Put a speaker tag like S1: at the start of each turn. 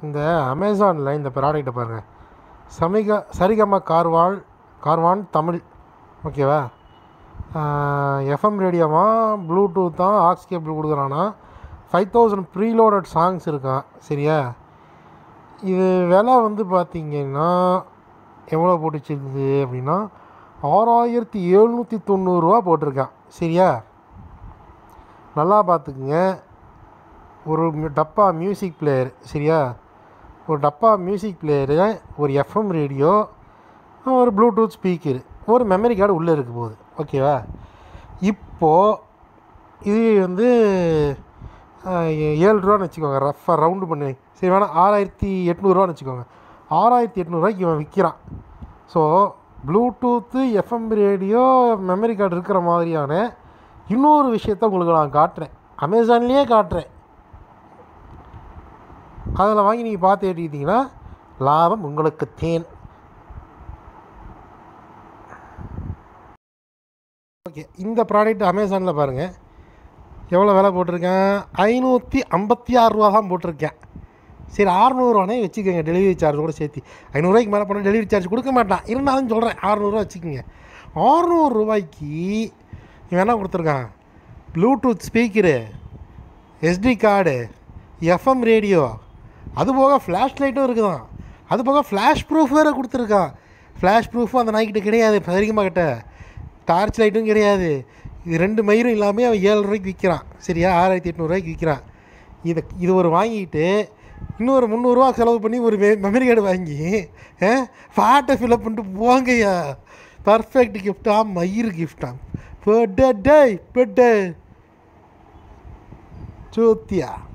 S1: இந்த அமேசானில் இந்த ப்ராடக்ட்டை பாருங்கள் சமிக சரிகம கார்வால் கார்வான் தமிழ் ஓகேவா எஃப்எம் ரேடியோவா ப்ளூடூத்தா ஆக்ஸ் கேபிள் கொடுக்குறான்னா ஃபைவ் தௌசண்ட் ப்ரீலோடட் சாங்ஸ் இருக்கான் சரியா இது விலை வந்து பார்த்திங்கன்னா எவ்வளோ போட்டுச்சிருக்குது அப்படின்னா ஆறாயிரத்தி எழுநூற்றி தொண்ணூறுரூவா போட்டிருக்கான் சரியா நல்லா பார்த்துக்குங்க ஒரு மி- டப்பா மியூசிக் பிளேயர் சரியா ஒரு டப்பா மியூசிக் பிளேயரு ஒரு எஃப்எம் ரேடியோ ஒரு ப்ளூடூத் ஸ்பீக்கர் ஒரு மெமரி கார்டு உள்ளே இருக்க போகுது ஓகேவா இப்போது இது வந்து ஆஹ், ஏ- ஏழு ரூபான்னு வச்சுக்கோங்க ரஃபாக ரவுண்டு பண்ணி சரி வேணாம் ஆறாயிரத்தி எட்நூறுவான்னு வச்சுக்கோங்க ஆறாயிரத்தி எட்நூறுவாய்க்கு இவன் விற்கிறான் so Bluetooth FM radio memory card இருக்கிற மாதிரியான இன்னொரு விஷயத்த உங்களுக்கு நான் காட்டுறேன் அமேசான்லேயே காட்டுறேன் அதில் வாங்கி நீங்கள் பார்த்து ஏற்றிக்கிட்டிங்கன்னா லாபம் உங்களுக்கு தேன் ஓகே இந்த ப்ராடக்ட் அமேசானில் பாருங்கள் எவ்வளோ விலை போட்டிருக்கேன் ஐநூற்றி ஐம்பத்தி ஆறு ரூபா தான் போட்டிருக்கேன் சரி அறநூறுவானே வச்சுக்கோங்க டெலிவரி சார்ஜ் கூட சேர்த்து ஐநூறுரூவாய்க்கு மேலே போனால் டெலிவரி சார்ஜ் கொடுக்க மாட்டான் இருந்தாலும் சொல்கிறேன் அறநூறுவா வச்சுக்கோங்க அறநூறு ரூபாய்க்கு இவன் என்ன கொடுத்துருக்கான் Bluetooth speaker SD card FM radio அது போக ஃப்ளாஷ் லைட்டும் இருக்குதான் அது போக ஃப்ளாஷ் ப்ரூஃப் வேறு கொடுத்துருக்கான் ஃப்ளாஷ் ப்ரூஃபும் அந்த நாய்க்கிட்ட கிடையாது சரிகமா கிட்ட டார்ச் லைட்டும் கிடையாது இது ரெண்டு மயிரும் இல்லாமல் அவன் ஏழு ரூபாய்க்கு விற்கிறான் சரியா ஆறாயிரத்தி எட்நூறுவாய்க்கு விற்கிறான் இதை இது ஒரு வாங்கிட்டு இன்னொரு முந்நூறுரூவா செலவு பண்ணி ஒரு மெமரி கார்டு வாங்கி பாட்டை ஃபில்அப் பண்ணிட்டு போங்கய்யா பர்ஃபெக்ட் கிஃப்டா மயிர் கிஃப்டா பர்டே டே பர்டே சோத்தியா